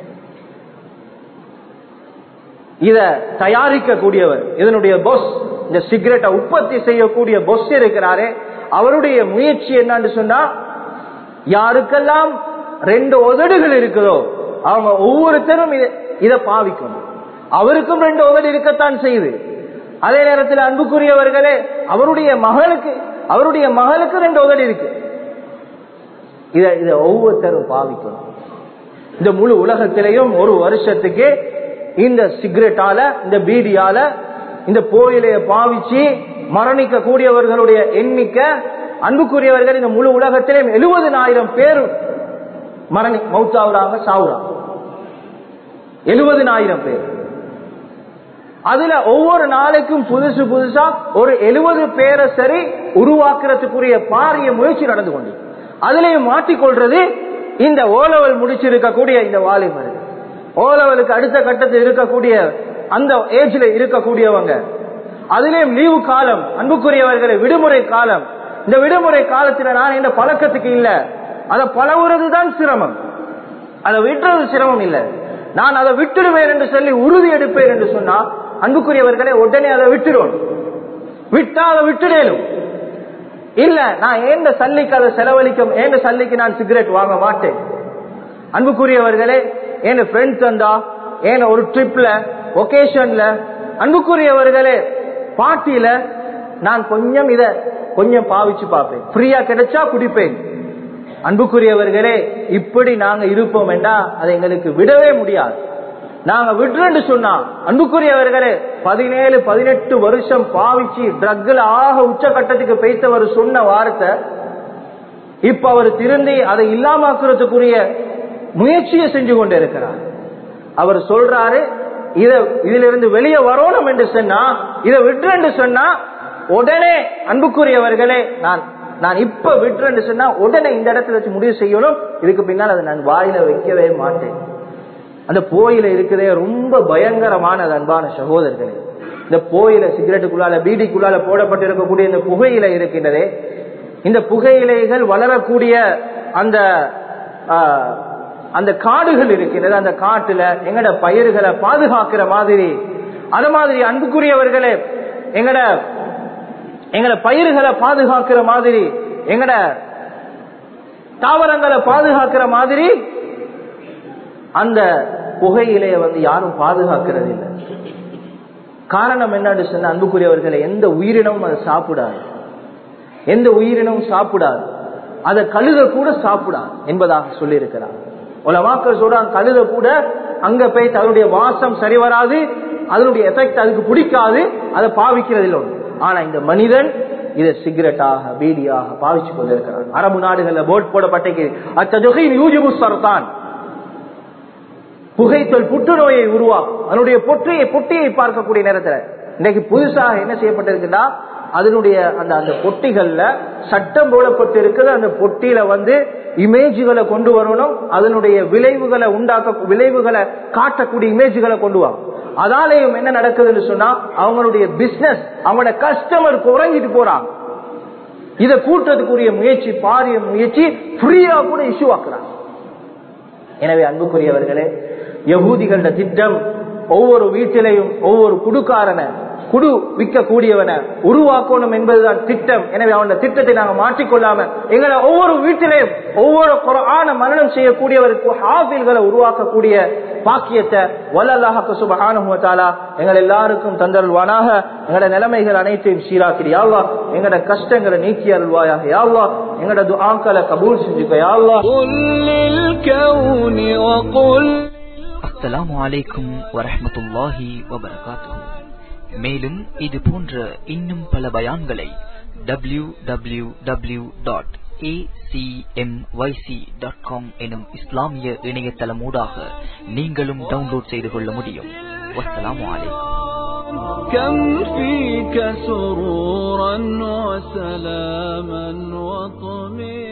இத தயாரிக்க கூடியவர் இதனுடைய பொஸ் இந்த சிகரெட்டை உற்பத்தி செய்யக்கூடிய பொஸ் இருக்கிறாரே அவருடைய முயற்சி என்னன்னு சொன்னா யாருக்கெல்லாம் ரெண்டு உதடுகள் இருக்குதோ அவங்க ஒவ்வொருத்தரும் இதை பாவிக்கணும் அவருக்கும் ரெண்டு உதடு இருக்கத்தான் செய்யுது அதே நேரத்தில் அன்புக்குரியவர்களே அவருடைய மகளுக்கு அவருடைய மகளுக்கு ரெண்டு உதடு இருக்கு இத இத ஒவ்வொருத்தரும் பாவிக்கணும் இந்த முழு உலகத்திலையும் ஒரு வருஷத்துக்கு இந்த சிகரெட்டால இந்த பீடியால இந்த போயிலைய பாவிச்சு மரணிக்க கூடியவர்களுடைய எண்ணிக்கை அன்புக்குரியவர்கள் இந்த முழு உலகத்திலேயும் எழுபதினாயிரம் பேர் மரணி மௌத்தாவுறாங்க சாவுறாங்க எழுபதினாயிரம் பேர் அதுல ஒவ்வொரு நாளைக்கும் புதுசு புதுசா ஒரு எழுபது பேரை சரி உருவாக்குறதுக்குரிய பாரிய முயற்சி நடந்து கொண்டு அதுலயும் மாட்டிக்கொள்றது இந்த ஓலவல் முடிச்சிருக்கக்கூடிய இந்த வாலிபர்கள் ஓலவலுக்கு அடுத்த கட்டத்தில் இருக்கக்கூடிய அந்த ஏஜ்ல இருக்கக்கூடியவங்க அதுலயும் லீவு காலம் அன்புக்குரியவர்களை விடுமுறை காலம் இந்த விடுமுறை காலத்துல நான் இந்த பழக்கத்துக்கு இல்ல அதை பழகுறது தான் சிரமம் அதை விட்டுறது சிரமம் இல்லை நான் அதை விட்டுடுவேன் என்று சொல்லி உறுதி எடுப்பேன் என்று சொன்னா அன்புக்குரியவர்களே உடனே அதை விட்டுடும் விட்டா அதை விட்டுடலும் இல்ல நான் ஏந்த சல்லிக்கு அதை செலவழிக்க ஏந்த சல்லிக்கு நான் சிகரெட் வாங்க மாட்டேன் அன்புக்குரியவர்களே ஏன் ஃப்ரெண்ட்ஸ் வந்தா ஏன் ஒரு ட்ரிப்ல ஒகேஷன்ல அன்புக்குரியவர்களே பார்ட்டியில நான் கொஞ்சம் இத கொஞ்சம் பாவிச்சு பார்ப்பேன் ஃப்ரீயா கிடைச்சா குடிப்பேன் அன்புக்குரியவர்களே இப்படி நாங்க இருப்போம் என்றா அதை எங்களுக்கு விடவே முடியாது நாங்க விடுறேன்னு சொன்னா அன்புக்குரியவர்களே பதினேழு பதினெட்டு வருஷம் பாவிச்சு ட்ரக்ல ஆக உச்சகட்டத்துக்கு பேசவர் சொன்ன வார்த்தை இப்ப அவர் திருந்தி அதை இல்லாமக்குறதுக்குரிய முயற்சியை செஞ்சு கொண்டு இருக்கிறார் அவர் சொல்றாரு இத இதுல இருந்து வெளியே வரணும் என்று சொன்னா இதை விட்டுறேன்னு சொன்னா உடனே அன்புக்குரியவர்களே நான் நான் இப்ப விட்டுறேன்னு சொன்னா உடனே இந்த இடத்துல வச்சு முடிவு செய்யணும் இதுக்கு பின்னால் அதை நான் வாயில வைக்கவே மாட்டேன் அந்த போயில இருக்குதே ரொம்ப பயங்கரமான அன்பான சகோதரர்களே இந்த போயில சிகரெட்டுக்குள்ளால பீடிக்குள்ளால போடப்பட்டிருக்கக்கூடிய இந்த புகையில இருக்கின்றதே இந்த புகையிலைகள் வளரக்கூடிய அந்த அந்த காடுகள் இருக்கின்றது அந்த காட்டுல எங்கட பயிர்களை பாதுகாக்கிற மாதிரி அது மாதிரி அன்புக்குரியவர்களே எங்கட எங்கட பயிர்களை பாதுகாக்கிற மாதிரி எங்கட தாவரங்களை பாதுகாக்கிற மாதிரி அந்த புகையிலைய வந்து யாரும் பாதுகாக்கிறது இல்லை காரணம் என்னன்னு சொன்ன அன்புக்குரியவர்களை எந்த உயிரினமும் அதை சாப்பிடாது எந்த உயிரினமும் சாப்பிடாது அதை கழுத கூட சாப்பிடாது என்பதாக சொல்லியிருக்கிறார் உலமாக்கள் சொல்றாங்க கழுத கூட அங்க போய் தன்னுடைய வாசம் சரி வராது அதனுடைய எஃபெக்ட் அதுக்கு பிடிக்காது அதை பாவிக்கிறது இல்லை ஆனா இந்த மனிதன் இதை சிகரெட்டாக பீடியாக பாவிச்சு கொண்டிருக்கிறான் அரபு நாடுகள்ல போர்ட் போடப்பட்டிருக்கிறது சர்தான் புகைத்தல் புற்றுநோயை உருவாக்கும் அதனுடைய பொற்றையை பொட்டியை பார்க்கக்கூடிய நேரத்தில் இன்னைக்கு புதுசாக என்ன செய்யப்பட்டிருக்குன்னா அதனுடைய அந்த அந்த பொட்டிகள்ல சட்டம் போடப்பட்டு இருக்குது அந்த பொட்டியில வந்து இமேஜ்களை கொண்டு வரணும் அதனுடைய விளைவுகளை உண்டாக்க விளைவுகளை காட்டக்கூடிய இமேஜ்களை கொண்டு வரும் அதாலேயும் என்ன நடக்குதுன்னு சொன்னா அவங்களுடைய பிசினஸ் அவங்களோட கஸ்டமர் குறைஞ்சிட்டு போறாங்க இதை கூட்டத்துக்குரிய முயற்சி பாரிய முயற்சி ஃப்ரீயா கூட இஷ்யூ ஆக்குறாங்க எனவே அன்புக்குரியவர்களே யகூதிகள திட்டம் ஒவ்வொரு வீட்டிலையும் ஒவ்வொரு குடுக்காரனை குடு விற்கக்கூடியவனை உருவாக்கணும் என்பதுதான் திட்டம் எனவே அவன திட்டத்தை நாங்க மாற்றிக்கொள்ளாம எங்களை ஒவ்வொரு வீட்டிலையும் ஒவ்வொரு குரான மரணம் செய்யக்கூடியவருக்கு ஹாஃபில்களை உருவாக்கக்கூடிய பாக்கியத்தை வல்லல்லாஹு சுபஹானுவத்தாலா எங்கள் எல்லாருக்கும் தந்தருள்வானாக எங்களோட நிலைமைகள் அனைத்தையும் சீராக்கிடு யாவா எங்களோட கஷ்டங்களை நீக்கி அருள்வாயாக யாவா எங்களோட துஆக்களை கபூல் செஞ்சுக்க யாவா அஸ்ஸலாமு அலைக்கும் வரஹ்மத்துல்லாஹி வபரகாத்துஹு மேலும் இது போன்ற இன்னும் பல பயான்களை W W W dot acmyc.com எனும் இஸ்லாமிய இணையதளமூடாக நீங்களும் டவுன்லோட் செய்து கொள்ள முடியும் வஸ்ஸலாமு அலைக்கும் كم فيك سرورا وسلاما وطمئنا